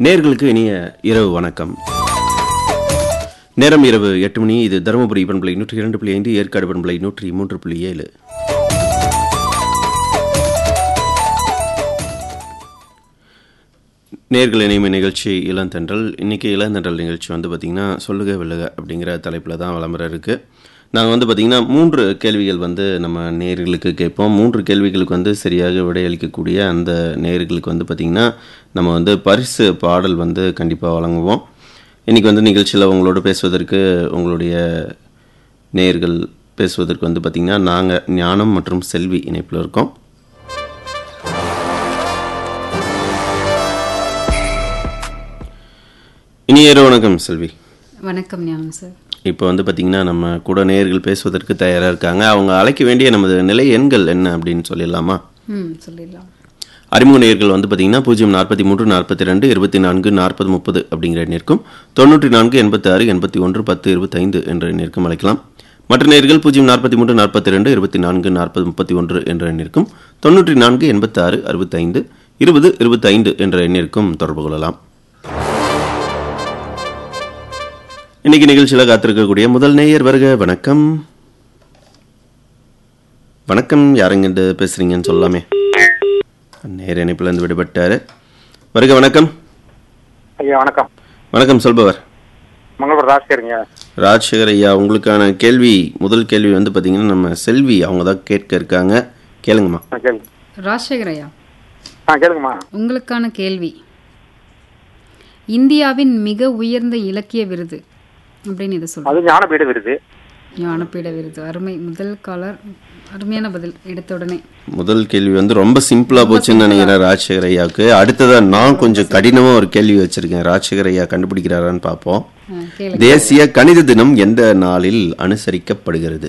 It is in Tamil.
நேர்களுக்கு இனிய இரவு வணக்கம் நேரம் இரவு எட்டு மணி இது தருமபுரி பண்பலை நூற்றி இரண்டு புள்ளி ஐந்து ஏற்காடு பண்பலை நூற்றி மூன்று புள்ளி ஏழு நேர்கள் இணைமை நிகழ்ச்சி இளந்தென்றல் இன்றைக்கி இளந்தென்றல் நிகழ்ச்சி வந்து பார்த்திங்கன்னா சொல்லுக வில்லுக அப்படிங்கிற தலைப்பில் தான் விளம்பரம் இருக்குது நாங்கள் வந்து பார்த்திங்கன்னா மூன்று கேள்விகள் வந்து நம்ம நேர்களுக்கு கேட்போம் மூன்று கேள்விகளுக்கு வந்து சரியாக விடையளிக்கக்கூடிய அந்த நேர்களுக்கு வந்து பார்த்திங்கன்னா நம்ம வந்து பரிசு பாடல் வந்து கண்டிப்பாக வழங்குவோம் இன்றைக்கி வந்து நிகழ்ச்சியில் உங்களோட பேசுவதற்கு உங்களுடைய நேர்கள் பேசுவதற்கு வந்து பார்த்திங்கன்னா நாங்கள் ஞானம் மற்றும் செல்வி இணைப்பில் இருக்கோம் இனிய இரவு வணக்கம் செல்வி வணக்கம் ஞானம் சார் இப்போ வந்து பார்த்திங்கன்னா நம்ம கூட நேயர்கள் பேசுவதற்கு தயாராக இருக்காங்க அவங்க அழைக்க வேண்டிய நமது நிலை எண்கள் என்ன அப்படின்னு சொல்லிடலாமா ம் சொல்லிடலாம் அறிமுக நேயர்கள் வந்து பார்த்திங்கன்னா பூஜ்ஜியம் நாற்பத்தி மூன்று நாற்பத்தி ரெண்டு இருபத்தி நான்கு நாற்பது முப்பது அப்படிங்கிற எண்ணிற்கும் தொண்ணூற்றி நான்கு எண்பத்தி ஆறு எண்பத்தி ஒன்று பத்து இருபத்தைந்து என்ற எண்ணிற்கும் அழைக்கலாம் மற்ற நேயர்கள் பூஜ்ஜியம் நாற்பத்தி மூன்று நாற்பத்தி ரெண்டு இருபத்தி நான்கு நாற்பது முப்பத்தி ஒன்று என்ற எண்ணிற்கும் தொண்ணூற்றி நான்கு எண்பத்தி ஆறு அறுபத்தைந்து இருபது இருபத்தைந்து என்ற எண்ணிற்கும் தொடர்பு கொள்ளலாம் இன்னைக்கு நிகழ்ச்சியில் காத்திருக்கக்கூடிய முதல் நேயர் வருக வணக்கம் வணக்கம் யாருங்கிட்ட பேசுறீங்கன்னு சொல்லலாமே நேர் இணைப்பிலிருந்து விடுபட்டாரு வருக வணக்கம் ஐயா வணக்கம் வணக்கம் சொல்பவர் மங்களூர் ராஜ்கருங்க ராஜசேகர் ஐயா உங்களுக்கான கேள்வி முதல் கேள்வி வந்து பார்த்தீங்கன்னா நம்ம செல்வி அவங்க தான் கேட்க இருக்காங்க கேளுங்கம்மா ஆ கேளுங்க ராஜசேகர் ஐயா ஆ கேளுங்கம்மா உங்களுக்கான கேள்வி இந்தியாவின் மிக உயர்ந்த இலக்கிய விருது அப்படின்னு இதை சொல்லுங்க அது ஞானபீட விருது ஞானபீட விருது அருமை முதல் காலர் அருமையான பதில் எடுத்த உடனே முதல் கேள்வி வந்து ரொம்ப சிம்பிளா போச்சுன்னு நினைக்கிறேன் ராஜசேகர் ஐயாவுக்கு அடுத்ததா நான் கொஞ்சம் கடினமா ஒரு கேள்வி வச்சிருக்கேன் ராஜசேகர் ஐயா கண்டுபிடிக்கிறாரான்னு பார்ப்போம் ஆ, கேளுங்க தேசிய கணித தினம் எந்த நாளில் அனுசரிக்கப்படுகிறது